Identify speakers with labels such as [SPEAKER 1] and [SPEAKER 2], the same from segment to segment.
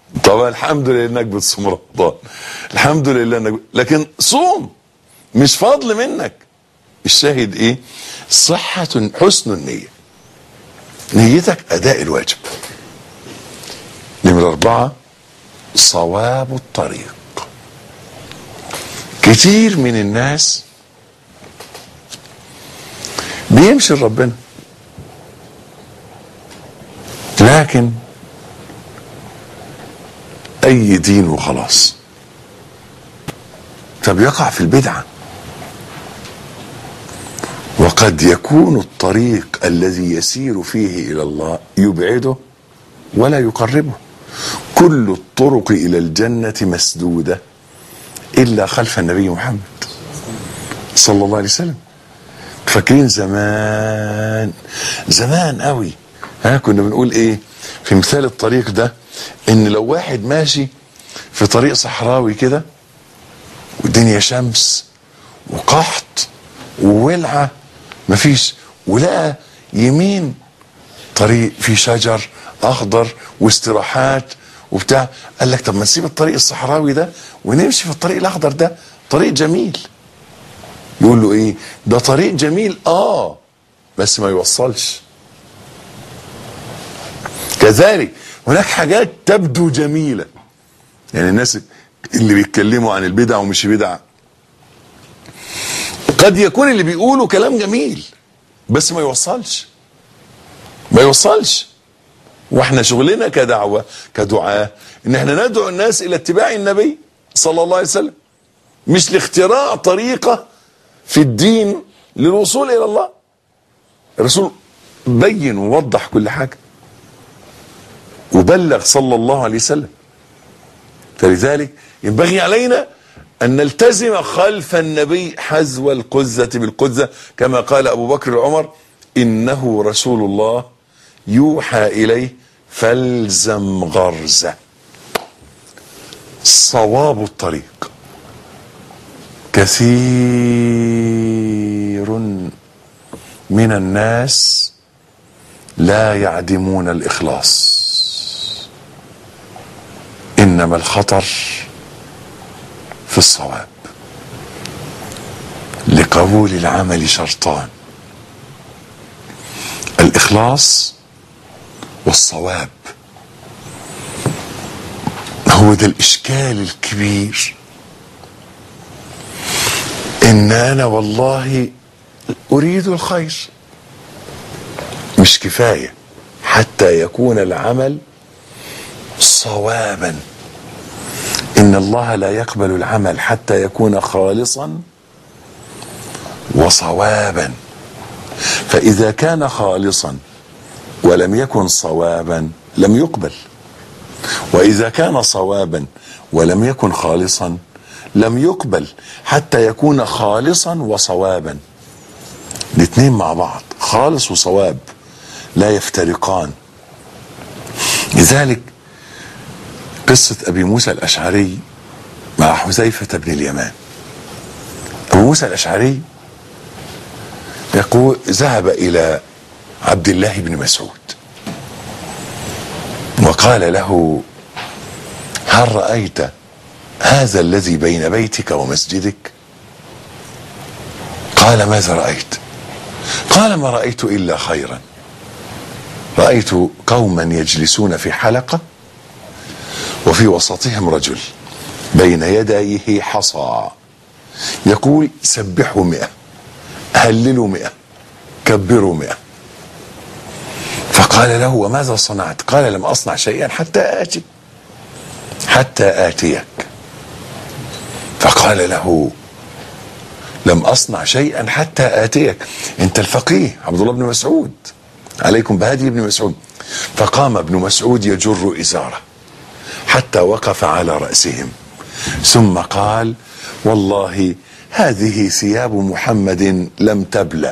[SPEAKER 1] طبعا الحمد لله انك بتصوم رمضان الحمد لله انك لكن صوم مش فضل منك الشاهد ايه صحة حسن النية نيتك اداء الواجب نمرة اربعة صواب الطريق كتير من الناس بيمشي لربنا لكن اي دين وخلاص طب يقع في البدعه وقد يكون الطريق الذي يسير فيه الى الله يبعده ولا يقربه كل الطرق الى الجنه مسدوده الا خلف النبي محمد صلى الله عليه وسلم فاكرين زمان زمان قوي ها كنا بنقول ايه في مثال الطريق ده ان لو واحد ماشي في طريق صحراوي كده والدنيا شمس وقحط وولعه مفيش ولقى يمين طريق فيه شجر اخضر واستراحات وبتاع قال لك طب ما نسيب الطريق الصحراوي ده ونمشي في الطريق الاخضر ده طريق جميل يقول له ايه ده طريق جميل اه بس ما يوصلش كذلك هناك حاجات تبدو جميله يعني الناس اللي بيتكلموا عن البدع ومش بدع قد يكون اللي بيقولوا كلام جميل بس ما يوصلش ما يوصلش واحنا شغلنا كدعوه كدعاه ان احنا ندعو الناس الى اتباع النبي صلى الله عليه وسلم مش لاختراع طريقه في الدين للوصول الى الله الرسول بين ووضح كل حاجه وبلغ صلى الله عليه وسلم فلذلك ينبغي علينا أن نلتزم خلف النبي حذو القزة بالقزة كما قال أبو بكر العمر إنه رسول الله يوحى إليه فالزم غرزة صواب الطريق كثير من الناس لا يعدمون الإخلاص انما الخطر في الصواب لقبول العمل شرطان الاخلاص والصواب هو ده الاشكال الكبير ان انا والله اريد الخير مش كفايه حتى يكون العمل صوابا ان الله لا يقبل العمل حتى يكون خالصا وصوابا فاذا كان خالصا ولم يكن صوابا لم يقبل واذا كان صوابا ولم يكن خالصا لم يقبل حتى يكون خالصا وصوابا الاثنين مع بعض خالص وصواب لا يفترقان لذلك قصة أبي موسى الأشعري مع حذيفة بن اليمان أبو موسى الأشعري يقول ذهب إلى عبد الله بن مسعود وقال له هل رأيت هذا الذي بين بيتك ومسجدك قال ماذا رأيت قال ما رأيت إلا خيرا رأيت قوما يجلسون في حلقة وفي وسطهم رجل بين يديه حصى يقول سبحوا مئة هللوا مئة كبروا مئة فقال له وماذا صنعت قال لم أصنع شيئا حتى آتي حتى آتيك فقال له لم أصنع شيئا حتى آتيك أنت الفقيه عبد الله بن مسعود عليكم بهدي ابن مسعود فقام ابن مسعود يجر إزاره حتى وقف على رأسهم ثم قال والله هذه ثياب محمد لم تبلى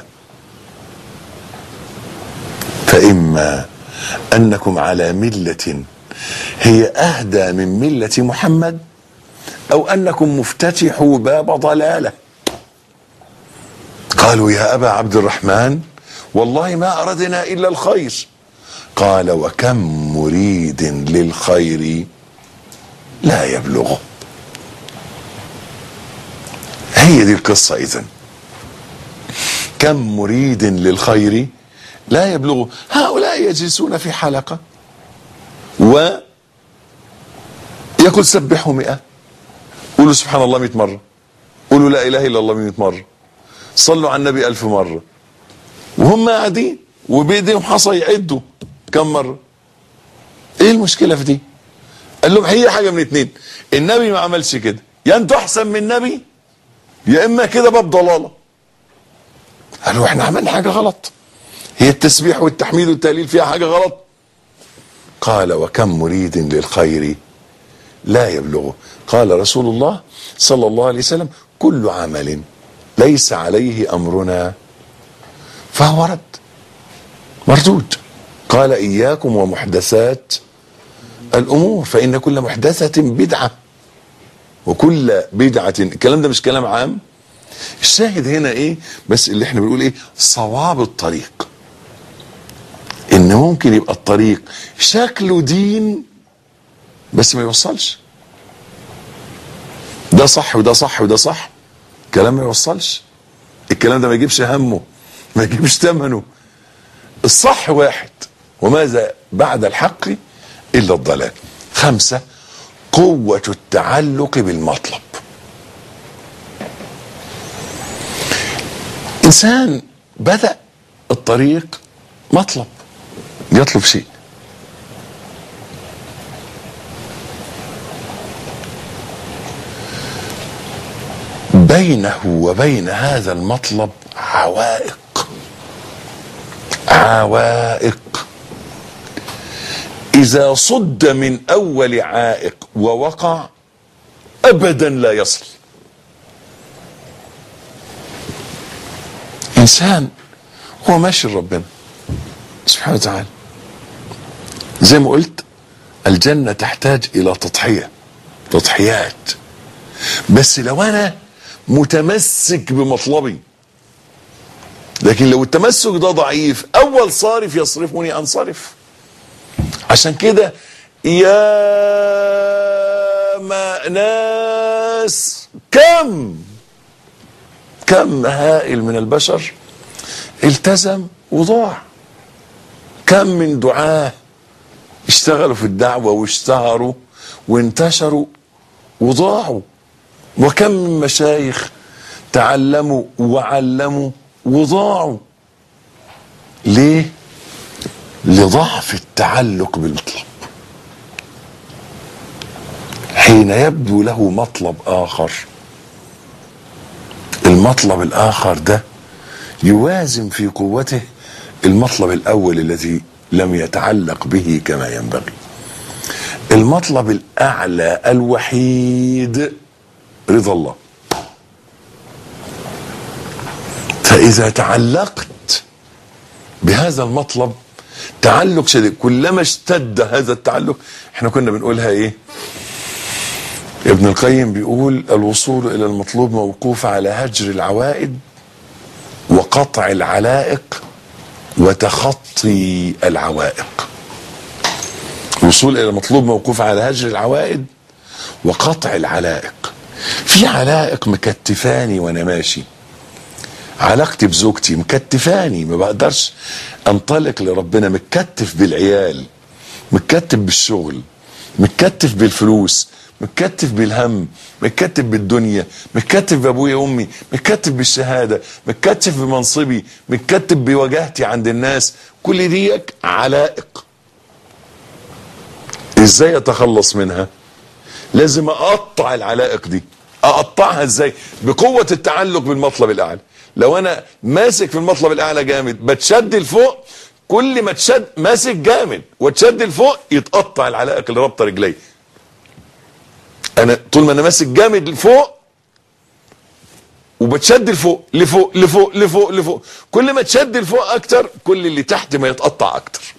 [SPEAKER 1] فإما أنكم على ملة هي أهدى من ملة محمد أو أنكم مفتتحوا باب ضلالة قالوا يا أبا عبد الرحمن والله ما أردنا إلا الخير قال وكم مريد للخير لا يبلغه هي دي القصة إذا كم مريد للخير لا يبلغه هؤلاء يجلسون في حلقة و يقول سبحوا مئة قولوا سبحان الله مئة مرة قولوا لا إله إلا الله مئة مرة صلوا على النبي ألف مرة وهم قاعدين وبيديهم حصى يعدوا كم مرة ايه المشكلة في دي قال لهم هي حاجة من اتنين النبي ما عملش كده يا انتوا احسن من النبي يا اما كده باب ضلالة قالوا احنا عملنا حاجة غلط هي التسبيح والتحميد والتهليل فيها حاجة غلط قال وكم مريد للخير لا يبلغه قال رسول الله صلى الله عليه وسلم كل عمل ليس عليه امرنا فهو رد مردود قال اياكم ومحدثات الامور فان كل محدثه بدعه وكل بدعه الكلام ده مش كلام عام الشاهد هنا ايه بس اللي احنا بنقول ايه صواب الطريق ان ممكن يبقى الطريق شكله دين بس ما يوصلش ده صح وده صح وده صح كلام ما يوصلش الكلام ده ما يجيبش همه ما يجيبش ثمنه الصح واحد وماذا بعد الحق الا الضلال خمسه قوه التعلق بالمطلب انسان بدا الطريق مطلب يطلب شيء بينه وبين هذا المطلب عوائق عوائق اذا صد من اول عائق ووقع ابدا لا يصل انسان هو ماشي لربنا سبحانه وتعالى زي ما قلت الجنه تحتاج الى تضحيه تضحيات بس لو انا متمسك بمطلبي لكن لو التمسك ده ضعيف اول صارف يصرفني انصرف عشان كده يا ما ناس كم كم هائل من البشر التزم وضاع كم من دعاه اشتغلوا في الدعوه واشتهروا وانتشروا وضاعوا وكم من مشايخ تعلموا وعلموا وضاعوا ليه لضعف التعلق بالمطلب حين يبدو له مطلب اخر المطلب الاخر ده يوازن في قوته المطلب الاول الذي لم يتعلق به كما ينبغي المطلب الاعلى الوحيد رضا الله فاذا تعلقت بهذا المطلب تعلق شديد كلما اشتد هذا التعلق احنا كنا بنقولها ايه ابن القيم بيقول الوصول الى المطلوب موقوف على هجر العوائد وقطع العلائق وتخطي العوائق الوصول الى المطلوب موقوف على هجر العوائد وقطع العلائق في علائق مكتفاني وانا ماشي علاقتي بزوجتي مكتفاني ما بقدرش انطلق لربنا متكتف بالعيال متكتف بالشغل متكتف بالفلوس متكتف بالهم متكتف بالدنيا متكتف بابويا وامي متكتف بالشهاده متكتف بمنصبي متكتف بوجاهتي عند الناس كل ديك علائق ازاي اتخلص منها لازم اقطع العلائق دي اقطعها ازاي بقوه التعلق بالمطلب الاعلى لو انا ماسك في المطلب الاعلى جامد بتشد لفوق كل ما تشد ماسك جامد وتشد لفوق يتقطع العلائق اللي رابطه رجلي انا طول ما انا ماسك جامد لفوق وبتشد لفوق لفوق لفوق لفوق لفوق كل ما تشد لفوق اكتر كل اللي تحت ما يتقطع اكتر